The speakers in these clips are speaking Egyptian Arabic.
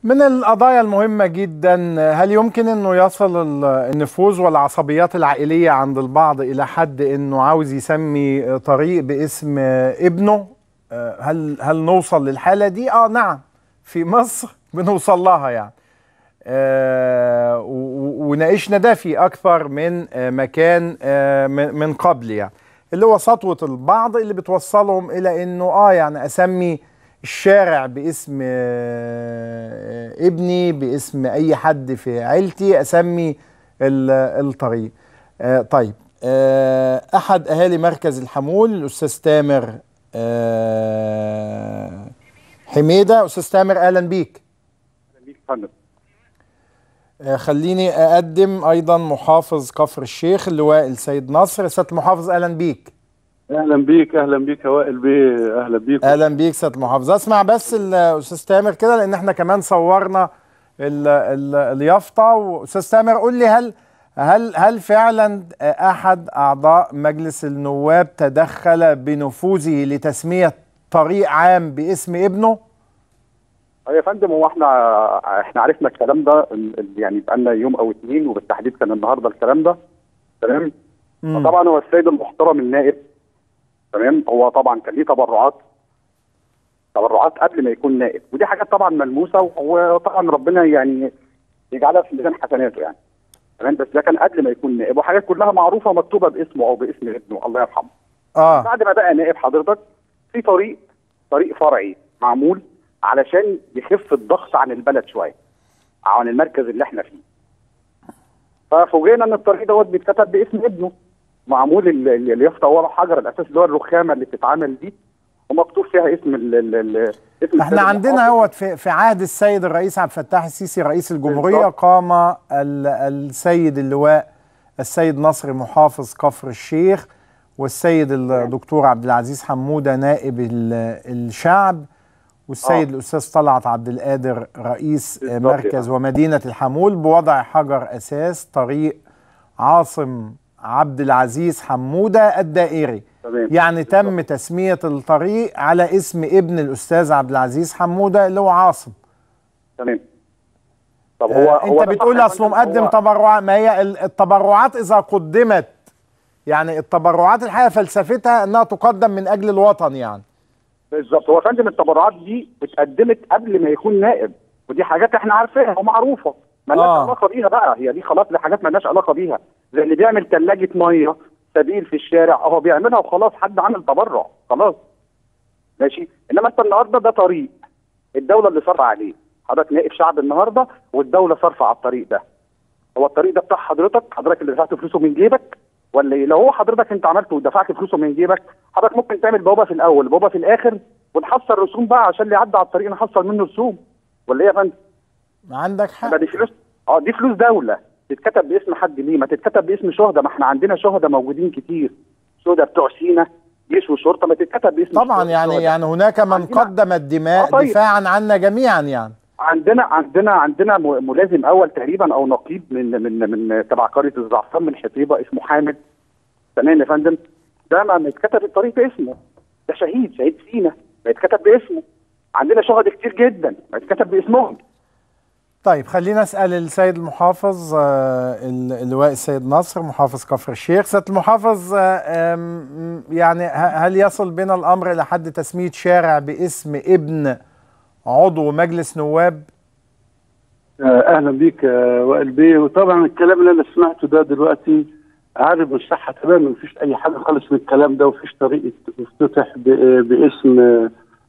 من القضايا المهمة جدا هل يمكن انه يصل ال- النفوذ والعصبيات العائلية عند البعض الى حد انه عاوز يسمي طريق باسم ابنه آه، هل هل نوصل للحالة دي اه نعم في مصر بنوصل لها يعني آه، و- و- وناقشنا ده في اكثر من آه، مكان آه، من من قبل يعني اللي هو سطوة البعض اللي بتوصلهم الى انه اه يعني اسمي الشارع باسم آه، ابني باسم اي حد في عيلتي اسمي ال- الطريق آه، طيب آه، احد اهالي مركز الحمول الاستاذ تامر آه، حميده استاذ تامر اهلا بيك بيك فندم آه، خليني اقدم ايضا محافظ كفر الشيخ اللواء السيد نصر سياده المحافظ اهلا بيك اهلا بيك اهلا بيك يا وائل بيه اهلا بيك اهلا بيك سياده المحافظ اسمع بس الاستاذ تامر كده لان احنا كمان صورنا ال- ال- اليافطه واستاذ تامر قول لي هل هل هل فعلا احد اعضاء مجلس النواب تدخل بنفوذه لتسميه طريق عام باسم ابنه؟ يا فندم هو احنا احنا عرفنا الكلام ده ال- ال- يعني بقالنا يوم او اتنين وبالتحديد كان النهارده الكلام ده تمام مم. طبعا هو السيد المحترم النائب تمام هو طبعا كان ليه تبرعات تبرعات قبل ما يكون نائب ودي حاجات طبعا ملموسه وطبعا ربنا يعني يجعلها في ميزان حسناته يعني تمام بس ده كان قبل ما يكون نائب وحاجات كلها معروفه مكتوبه باسمه او باسم ابنه الله يرحمه اه بعد ما بقى نائب حضرتك في طريق طريق فرعي معمول علشان يخف الضغط عن البلد شويه عن المركز اللي احنا فيه ففوجئنا ان الطريق دوت بيتكتب باسم ابنه معمول ال- ال- اليافطه ورا حجر الاساس اللي هو الرخامه اللي بتتعمل دي ومكتوب فيها اسم ال ال ال اسم احنا السيد عندنا المحافظ. هو في في عهد السيد الرئيس عبد الفتاح السيسي رئيس الجمهوريه بالظبط. قام ال- السيد اللواء السيد نصر محافظ كفر الشيخ والسيد الدكتور عبد العزيز حموده نائب ال- الشعب والسيد آه. الاستاذ طلعت عبد القادر رئيس بالظبط مركز ومدينه الحمول بوضع حجر اساس طريق عاصم عبد العزيز حموده الدائري تمام يعني تم تسمية الطريق على اسم ابن الأستاذ عبد العزيز حمودة اللي هو عاصم تمام طب هو آه هو أنت ده بتقول صح يا أصله فندم، مقدم هو- تبرعات ما هي ال- التبرعات إذا قدمت يعني التبرعات الحقيقة فلسفتها أنها تقدم من أجل الوطن يعني بالظبط هو يا فندم التبرعات دي اتقدمت قبل ما يكون نائب ودي حاجات احنا عارفينها ومعروفه مالناش آه. علاقه بيها بقى هي دي خلاص دي حاجات مالناش علاقه بيها زي اللي بيعمل ثلاجه ميه سبيل في الشارع اهو بيعملها وخلاص حد عامل تبرع خلاص ماشي انما انت النهارده ده طريق الدوله اللي صرف عليه حضرتك نائب شعب النهارده والدوله صارفه على الطريق ده هو الطريق ده بتاع حضرتك حضرتك اللي دفعت فلوسه من جيبك ولا ايه لو هو حضرتك انت عملته ودفعت فلوسه من جيبك حضرتك ممكن تعمل بوابه في الاول بوابه في الاخر ونحصل رسوم بقى عشان اللي يعدي على الطريق نحصل منه رسوم ولا ايه يا فندم عندك ده حق دي فلوس اه دي فلوس دوله تتكتب باسم حد ليه ما تتكتب باسم شهداء ما احنا عندنا شهداء موجودين كتير شهداء بتوع سينا جيش وشرطه ما تتكتب باسم طبعا الشهداء. يعني يعني هناك من عندنا- قدم الدماء آه طيب. دفاعا عنا جميعا يعني عندنا عندنا عندنا م- ملازم اول تقريبا او نقيب من من من تبع قريه الزعفران من حطيبه اسمه حامد تمام يا فندم ده ما ما يتكتب الطريق باسمه ده شهيد شهيد سينا ما يتكتب باسمه عندنا شهداء كتير جدا ما يتكتب باسمهم طيب خلينا اسال السيد المحافظ آه، ال- اللواء السيد نصر محافظ كفر الشيخ سياده المحافظ آه، آم، يعني ه- هل يصل بنا الامر الى حد تسميه شارع باسم ابن عضو مجلس نواب اهلا بيك يا وائل بيه وطبعا الكلام اللي انا سمعته ده دلوقتي عارف مش صح تماما مفيش اي حاجه خالص من الكلام ده ومفيش طريقه افتتح ب- باسم آه،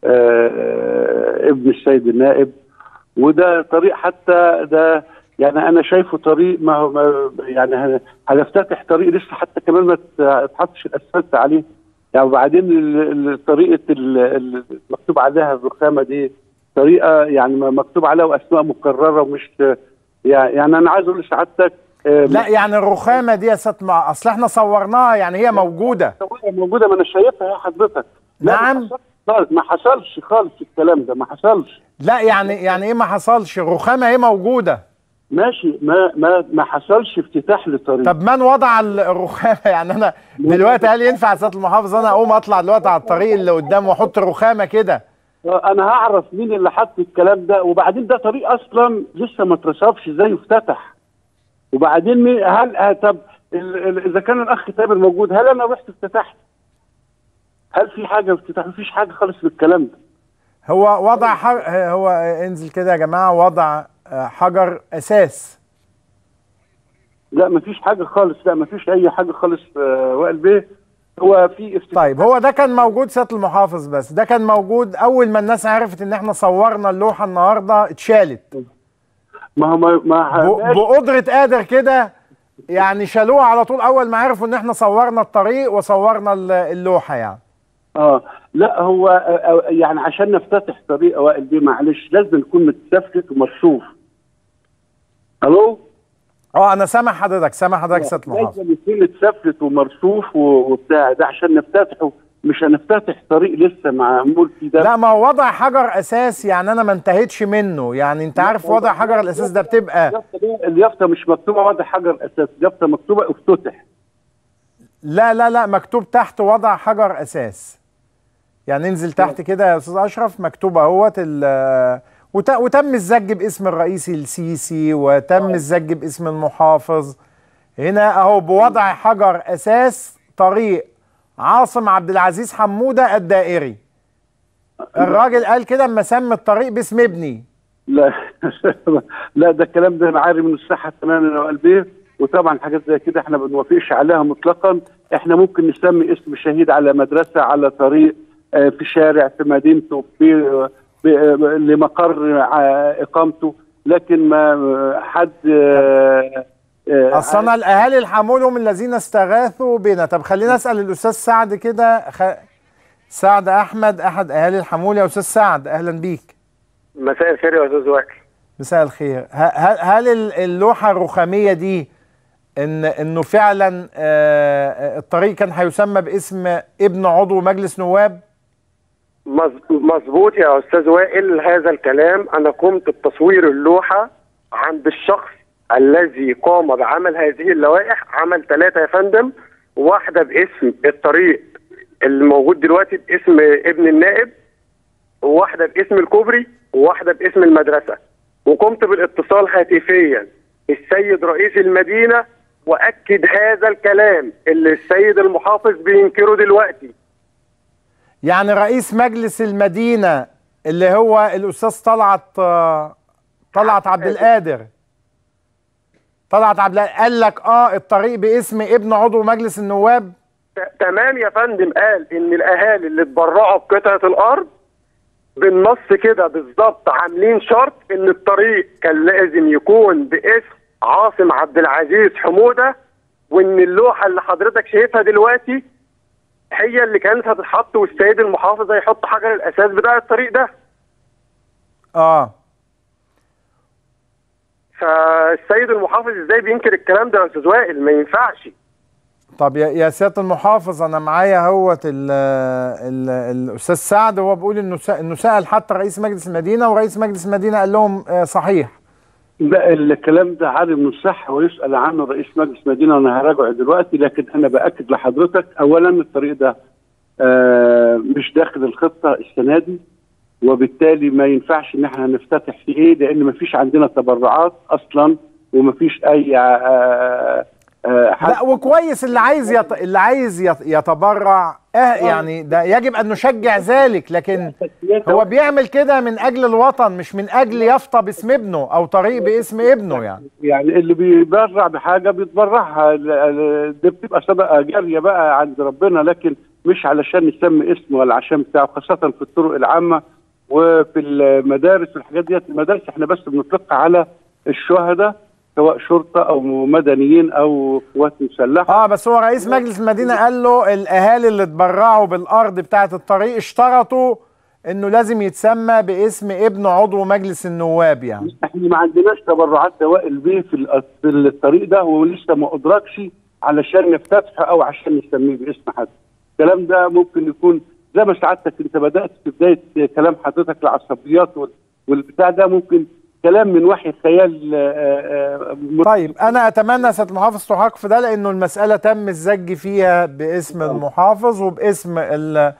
آه، ابن السيد النائب وده طريق حتى ده يعني انا شايفه طريق ما هو ما يعني هن- هنفتتح طريق لسه حتى كمان ما ت- اتحطش الاسفلت عليه يعني وبعدين ال- ال- طريقه ال- ال- المكتوب عليها الرخامه دي طريقه يعني ما مكتوب عليها واسماء مكرره ومش يعني يعني انا عايز اقول لسعادتك آه، لا يعني الرخامه دي يا سياده مع اصل احنا صورناها يعني هي موجوده موجوده ما انا شايفها يا حضرتك لا، نعم. ما حصلش خالص ما حصلش خالص الكلام ده ما حصلش لا يعني يعني ايه ما حصلش الرخامه ايه موجوده ماشي ما ما ما حصلش افتتاح لطريق طب من وضع ال- الرخامه يعني انا دلوقتي هل ينفع يا سياده المحافظ انا اقوم اطلع دلوقتي على الطريق اللي قدام واحط الرخامه كده انا هعرف مين اللي حط الكلام ده وبعدين ده طريق اصلا لسه ما اترصفش ازاي يفتتح وبعدين مين هل آه، طب ال- ال- اذا كان الاخ تامر موجود هل انا رحت افتتحت؟ هل في حاجه افتتاح؟ مفيش حاجه خالص في الكلام ده هو وضع حر... هو انزل كده يا جماعه وضع آه، حجر اساس لا مفيش حاجه خالص لا مفيش اي حاجه خالص آه، وائل بيه هو في افتتاح طيب هو ده كان موجود سياده المحافظ بس ده كان موجود اول ما الناس عرفت ان احنا صورنا اللوحه النهارده اتشالت ما هو ما, ما ب- ماشي. بقدره قادر كده يعني شالوها على طول اول ما عرفوا ان احنا صورنا الطريق وصورنا ال- اللوحه يعني اه لا هو آه، آه، يعني عشان نفتتح طريق وائل بيه معلش لازم نكون متسفلت ومرصوف الو اه انا سامع حضرتك سامع حضرتك سياده المحافظ لازم يكون متسفلت ومرصوف و- وبتاع ده عشان نفتتحه مش هنفتتح طريق لسه معمول فيه ده لا ما هو وضع حجر اساس يعني انا ما انتهيتش منه يعني انت عارف وضع حجر الاساس ده بتبقى اليافطه ده- اليافطه مش مكتوبه وضع حجر اساس اليافطه مكتوبه افتتح لا لا لا مكتوب تحت وضع حجر اساس يعني انزل تحت كده يا استاذ اشرف مكتوب اهوت ال- وت- وتم الزج باسم الرئيس السيسي وتم الزج باسم المحافظ هنا اهو بوضع حجر اساس طريق عاصم عبد العزيز حموده الدائري الراجل قال كده اما سمي الطريق باسم ابني لا لا ده الكلام ده انا عارف من الصحه تماما يا وائل بيه وطبعا حاجات زي كده احنا ما بنوافقش عليها مطلقا احنا ممكن نسمي اسم شهيد على مدرسه على طريق آه، في شارع في مدينته في ب- آه، لمقر آه، اقامته لكن ما حد آه، آه، اصل انا الاهالي الحمول هم الذين استغاثوا بنا طب خلينا اسال الاستاذ سعد كده خ... سعد احمد احد اهالي الحمول يا استاذ سعد اهلا بيك مساء الخير يا استاذ وائل مساء الخير ه- هل, هل ال- اللوحه الرخاميه دي ان انه فعلا آه، الطريق كان هيسمى باسم ابن عضو مجلس نواب مظ- مظبوط يا استاذ وائل هذا الكلام انا قمت بتصوير اللوحه عند الشخص الذي قام بعمل هذه اللوائح عمل ثلاثه يا فندم واحده باسم الطريق اللي موجود دلوقتي باسم ابن النائب وواحده باسم الكوبري وواحده باسم المدرسه وقمت بالاتصال هاتفيا السيد رئيس المدينه واكد هذا الكلام اللي السيد المحافظ بينكره دلوقتي يعني رئيس مجلس المدينه اللي هو الاستاذ طلعت آه، طلعت عبد القادر طلعت عبد القادر قال لك اه الطريق باسم ابن عضو مجلس النواب ت- تمام يا فندم قال ان الاهالي اللي اتبرعوا بقطعه الارض بالنص كده بالظبط عاملين شرط ان الطريق كان لازم يكون باسم عاصم عبد العزيز حموده وان اللوحه اللي حضرتك شايفها دلوقتي هي اللي كانت هتتحط والسيد المحافظ هيحط حجر الاساس بتاع الطريق ده اه فالسيد المحافظ ازاي بينكر الكلام ده يا استاذ وائل ما ينفعش طب يا يا سياده المحافظ انا معايا اهوت ال- ال- الاستاذ سعد هو بيقول انه سأ- انه سال حتى رئيس مجلس المدينه ورئيس مجلس المدينه قال لهم آه، صحيح لا الكلام ده عارف من الصح ويسأل عنه رئيس مجلس مدينة وأنا هراجعه دلوقتي لكن أنا بأكد لحضرتك أولا الطريق ده آه مش داخل الخطة السنة دي وبالتالي ما ينفعش إن احنا نفتتح فيه إيه لأن ما فيش عندنا تبرعات أصلا وما فيش أي آه آه حد لا وكويس اللي عايز يت... اللي عايز يت... يتبرع اه يعني ده يجب ان نشجع ذلك لكن هو بيعمل كده من اجل الوطن مش من اجل يافطه باسم ابنه او طريق باسم ابنه يعني يعني اللي بيتبرع بحاجه بيتبرعها ال- ال- دي بتبقى صدقه جاريه بقى عند ربنا لكن مش علشان نسمي اسمه ولا عشان بتاعه خاصه في الطرق العامه وفي المدارس والحاجات ديت المدارس احنا بس بنطلقها على الشهداء سواء شرطه او مدنيين او قوات مسلحه اه بس هو رئيس مجلس المدينه قال له الاهالي اللي اتبرعوا بالارض بتاعه الطريق اشترطوا انه لازم يتسمى باسم ابن عضو مجلس النواب يعني احنا ما عندناش تبرعات دوائل بيه في ال- في الطريق ده ولسه ما ادركش علشان نفتتحه او عشان نسميه باسم حد الكلام ده ممكن يكون زي ما سعادتك انت بدات في بدايه كلام حضرتك العصبيات وال- والبتاع ده ممكن كلام من وحي خيال آه، آه، مت- طيب انا اتمنى سياده المحافظ تحقق في ده لانه المساله تم الزج فيها باسم المحافظ وباسم ال-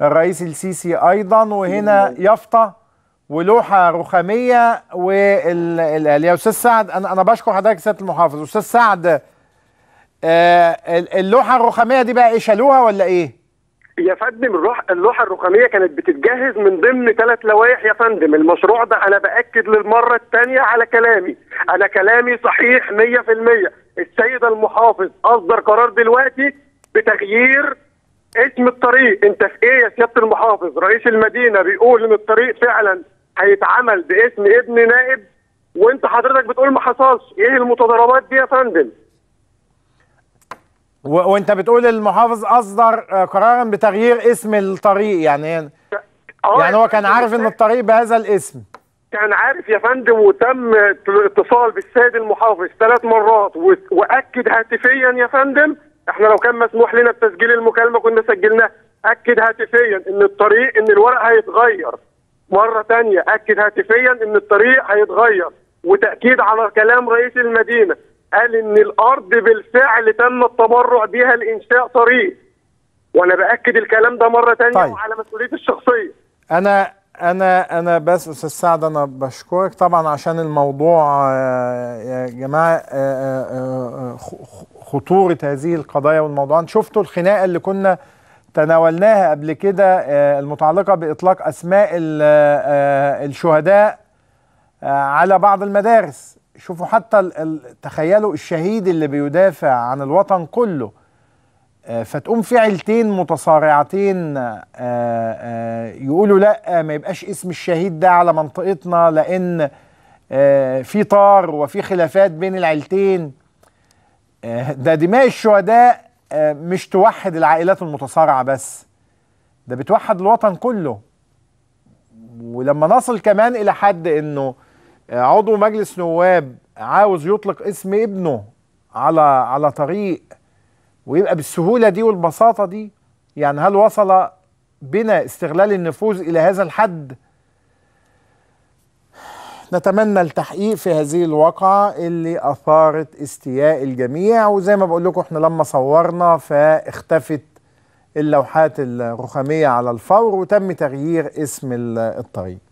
الرئيس السيسي ايضا وهنا يافطه ولوحه رخاميه وال يا استاذ سعد انا انا بشكر حضرتك سياده المحافظ استاذ سعد آه اللوحه الرخاميه دي بقى ايه شالوها ولا ايه؟ يا فندم اللوحه اللوحه الرقميه كانت بتتجهز من ضمن ثلاث لوائح يا فندم المشروع ده انا باكد للمره الثانيه على كلامي انا كلامي صحيح 100% السيد المحافظ اصدر قرار دلوقتي بتغيير اسم الطريق انت في ايه يا سياده المحافظ رئيس المدينه بيقول ان الطريق فعلا هيتعمل باسم ابن نائب وانت حضرتك بتقول ما حصلش ايه المتضاربات دي يا فندم و... وانت بتقول المحافظ اصدر قرارا بتغيير اسم الطريق يعني يعني هو كان عارف ان الطريق بهذا الاسم كان عارف يا فندم وتم الاتصال بالسيد المحافظ ثلاث مرات و... واكد هاتفيا يا فندم احنا لو كان مسموح لنا بتسجيل المكالمه كنا سجلناها اكد هاتفيا ان الطريق ان الورق هيتغير مره ثانيه اكد هاتفيا ان الطريق هيتغير وتاكيد على كلام رئيس المدينه قال ان الارض بالفعل تم التبرع بها لانشاء طريق وانا باكد الكلام ده مره ثانيه طيب. وعلى مسؤوليتي الشخصيه انا انا انا بس استاذ سعد انا بشكرك طبعا عشان الموضوع يا جماعه خطوره هذه القضايا والموضوعات شفتوا الخناقه اللي كنا تناولناها قبل كده المتعلقه باطلاق اسماء الشهداء على بعض المدارس شوفوا حتى تخيلوا الشهيد اللي بيدافع عن الوطن كله فتقوم في عيلتين متصارعتين يقولوا لا ما يبقاش اسم الشهيد ده على منطقتنا لان في طار وفي خلافات بين العيلتين ده دماء الشهداء مش توحد العائلات المتصارعه بس ده بتوحد الوطن كله ولما نصل كمان الى حد انه عضو مجلس نواب عاوز يطلق اسم ابنه على على طريق ويبقى بالسهوله دي والبساطه دي يعني هل وصل بنا استغلال النفوذ الى هذا الحد نتمنى التحقيق في هذه الواقعة اللي أثارت استياء الجميع وزي ما بقول لكم احنا لما صورنا فاختفت اللوحات الرخامية على الفور وتم تغيير اسم الطريق